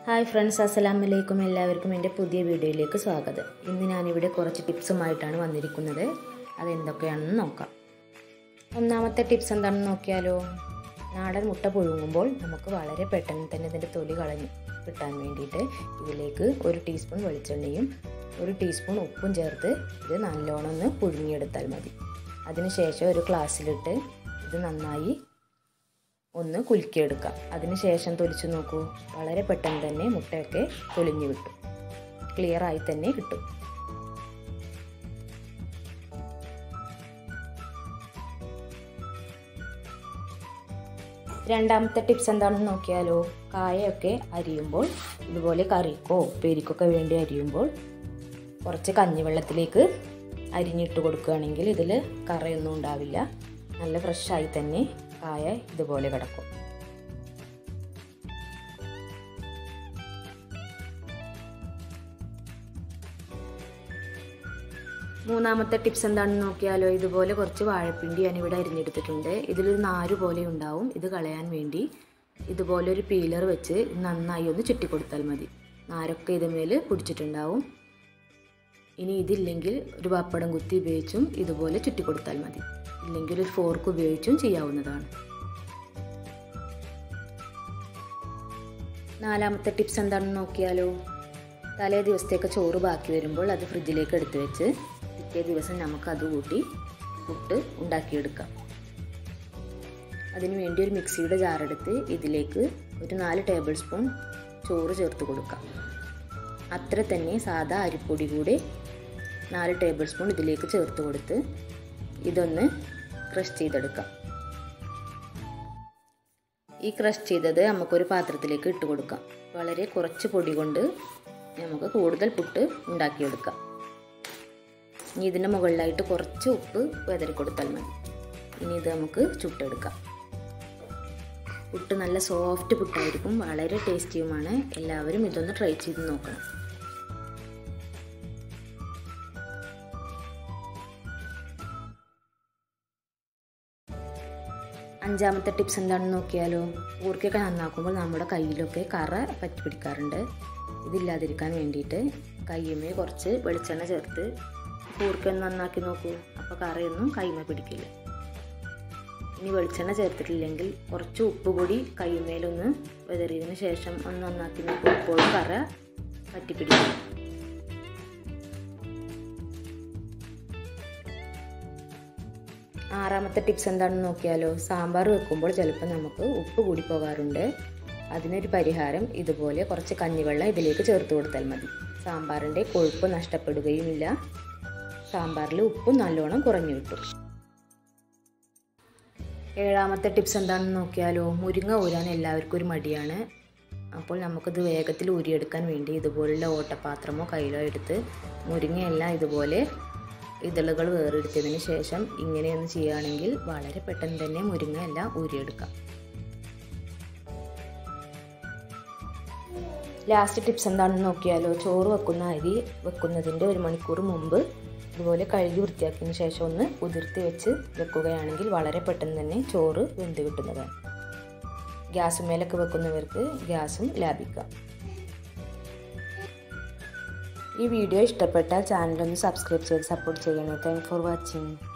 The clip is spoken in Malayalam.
ഹായ് ഫ്രണ്ട്സ് അസ്സലാമു അലൈക്കും എല്ലാവർക്കും എൻ്റെ പുതിയ വീഡിയോയിലേക്ക് സ്വാഗതം ഇന്ന് ഞാനിവിടെ കുറച്ച് ടിപ്സുമായിട്ടാണ് വന്നിരിക്കുന്നത് അതെന്തൊക്കെയാണെന്ന് നോക്കാം ഒന്നാമത്തെ ടിപ്സ് എന്താണെന്ന് നോക്കിയാലോ നാടൻ മുട്ട പുഴുങ്ങുമ്പോൾ നമുക്ക് വളരെ പെട്ടെന്ന് തന്നെ ഇതിൻ്റെ തൊലി കളഞ്ഞ് കിട്ടാൻ വേണ്ടിയിട്ട് ഇതിലേക്ക് ഒരു ടീസ്പൂൺ വെളിച്ചെണ്ണയും ഒരു ടീസ്പൂൺ ഉപ്പും ചേർത്ത് ഇത് നല്ലോണം ഒന്ന് പുഴുങ്ങിയെടുത്താൽ മതി അതിനുശേഷം ഒരു ഗ്ലാസ്സിലിട്ട് ഇത് നന്നായി ഒന്ന് കുലുക്കിയെടുക്കാം അതിനുശേഷം തൊലിച്ചു നോക്കൂ വളരെ പെട്ടെന്ന് തന്നെ മുട്ടയൊക്കെ തൊലിഞ്ഞു കിട്ടും ക്ലിയറായി തന്നെ കിട്ടും രണ്ടാമത്തെ ടിപ്സ് എന്താണെന്ന് നോക്കിയാലോ കായയൊക്കെ അരിയുമ്പോൾ ഇതുപോലെ കറിക്കോ ഉപ്പേരിക്കൊക്കെ വേണ്ടി അരിയുമ്പോൾ കുറച്ച് കഞ്ഞിവെള്ളത്തിലേക്ക് അരിഞ്ഞിട്ട് കൊടുക്കുകയാണെങ്കിൽ ഇതിൽ കറയൊന്നും ഉണ്ടാവില്ല നല്ല ഫ്രഷായി തന്നെ കായ ഇതുപോലെ കിടക്കും മൂന്നാമത്തെ ടിപ്സ് എന്താണെന്ന് നോക്കിയാലോ ഇതുപോലെ കുറച്ച് വാഴപ്പിണ്ടി ഞാനിവിടെ അരിഞ്ഞെടുത്തിട്ടുണ്ട് ഇതിലൊരു നാര് പോലെ ഉണ്ടാവും ഇത് കളയാൻ വേണ്ടി ഇതുപോലെ ഒരു പീലർ വെച്ച് നന്നായി ഒന്ന് ചുറ്റിക്കൊടുത്താൽ മതി നാരൊക്കെ ഇതുമേൽ പിടിച്ചിട്ടുണ്ടാവും ഇനി ഇതില്ലെങ്കിൽ ഒരു പപ്പടം കുത്തി ഉപയോഗിച്ചും ഇതുപോലെ ചുറ്റിക്കൊടുത്താൽ മതി ഇല്ലെങ്കിൽ ഒരു ഫോർക്ക് ഉപയോഗിച്ചും ചെയ്യാവുന്നതാണ് നാലാമത്തെ ടിപ്സ് എന്താണെന്ന് നോക്കിയാലോ തലേ ദിവസത്തേക്ക് ചോറ് ബാക്കി വരുമ്പോൾ അത് ഫ്രിഡ്ജിലേക്ക് എടുത്തു വെച്ച് പിറ്റേ ദിവസം നമുക്ക് അത് കൂട്ടി പുട്ട് ഉണ്ടാക്കിയെടുക്കാം അതിനു വേണ്ടി ഒരു മിക്സിയുടെ ജാറെടുത്ത് ഇതിലേക്ക് ഒരു നാല് ടേബിൾ സ്പൂൺ ചോറ് ചേർത്ത് കൊടുക്കാം അത്ര തന്നെ സാധാ അരിപ്പൊടി കൂടി നാല് ടേബിൾ സ്പൂൺ ഇതിലേക്ക് ചേർത്ത് കൊടുത്ത് ഇതൊന്ന് ക്രഷ് ചെയ്തെടുക്കാം ഈ ക്രഷ് ചെയ്തത് നമുക്കൊരു പാത്രത്തിലേക്ക് ഇട്ട് കൊടുക്കാം വളരെ കുറച്ച് പൊടി കൊണ്ട് നമുക്ക് കൂടുതൽ പുട്ട് ഉണ്ടാക്കിയെടുക്കാം ഇനി ഇതിൻ്റെ മുകളിലായിട്ട് കുറച്ച് ഉപ്പ് വെതറി കൊടുത്താൽ മതി ഇനി ഇത് നമുക്ക് ചുട്ടെടുക്കാം പുട്ട് നല്ല സോഫ്റ്റ് പുട്ടായിരിക്കും വളരെ ടേസ്റ്റിയുമാണ് എല്ലാവരും ഇതൊന്ന് ട്രൈ ചെയ്ത് നോക്കണം അഞ്ചാമത്തെ ടിപ്സ് എന്താണെന്ന് നോക്കിയാലോ ഊർക്കൊക്കെ നന്നാക്കുമ്പോൾ നമ്മുടെ കയ്യിലൊക്കെ കറ പറ്റി പിടിക്കാറുണ്ട് ഇതില്ലാതിരിക്കാൻ വേണ്ടിയിട്ട് കയ്യുമേ കുറച്ച് വെളിച്ചെണ്ണ ചേർത്ത് ഊർക്കൊന്ന് നന്നാക്കി നോക്കൂ അപ്പോൾ കറയൊന്നും കൈമ പിടിക്കില്ല ഇനി വെളിച്ചെണ്ണ ചേർത്തിട്ടില്ലെങ്കിൽ കുറച്ച് ഉപ്പ് പൊടി കൈമേലൊന്ന് വെതറിയതിന് ശേഷം ഒന്ന് നന്നാക്കി നോക്കൂ ഇപ്പോഴും കറ പറ്റിപ്പിടിക്കും ആറാമത്തെ ടിപ്സ് എന്താണെന്ന് നോക്കിയാലോ സാമ്പാർ വെക്കുമ്പോൾ ചിലപ്പോൾ നമുക്ക് ഉപ്പ് കൂടി പോകാറുണ്ട് അതിനൊരു പരിഹാരം ഇതുപോലെ കുറച്ച് കഞ്ഞിവെള്ളം ഇതിലേക്ക് ചേർത്ത് കൊടുത്താൽ മതി സാമ്പാറിൻ്റെ കൊഴുപ്പ് നഷ്ടപ്പെടുകയുമില്ല സാമ്പാറിൽ ഉപ്പും നല്ലോണം കുറഞ്ഞു കിട്ടും ഏഴാമത്തെ ടിപ്സ് എന്താണെന്ന് നോക്കിയാലോ മുരിങ്ങ ഊരാൻ എല്ലാവർക്കും ഒരു മടിയാണ് അപ്പോൾ നമുക്കിത് വേഗത്തിൽ ഊരിയെടുക്കാൻ വേണ്ടി ഇതുപോലുള്ള ഓട്ടപാത്രമോ കയ്യിലോ എടുത്ത് മുരിങ്ങയെല്ലാം ഇതുപോലെ ഇതളുകൾ വേറെടുത്തതിന് ശേഷം ഇങ്ങനെയൊന്ന് ചെയ്യുകയാണെങ്കിൽ വളരെ പെട്ടെന്ന് തന്നെ മുരിങ്ങ എല്ലാം ഊരിയെടുക്കാം ലാസ്റ്റ് ടിപ്സ് എന്താണെന്ന് നോക്കിയാലോ ചോറ് വെക്കുന്ന അരി വെക്കുന്നതിൻ്റെ ഒരു മണിക്കൂർ മുമ്പ് ഇതുപോലെ കഴുകി വൃത്തിയാക്കിയതിന് ശേഷം ഒന്ന് കുതിർത്തി വെച്ച് വെക്കുകയാണെങ്കിൽ വളരെ പെട്ടെന്ന് തന്നെ ചോറ് വെന്ത് കിട്ടുന്നതാണ് ഗ്യാസ് മേലൊക്കെ വെക്കുന്നവർക്ക് ഗ്യാസും ലാഭിക്കാം ഈ വീഡിയോ ഇഷ്ടപ്പെട്ടാൽ ചാനലൊന്ന് സബ്സ്ക്രൈബ് ചെയ്ത് സപ്പോർട്ട് ചെയ്യണേ താങ്ക് ഫോർ വാച്ചിങ്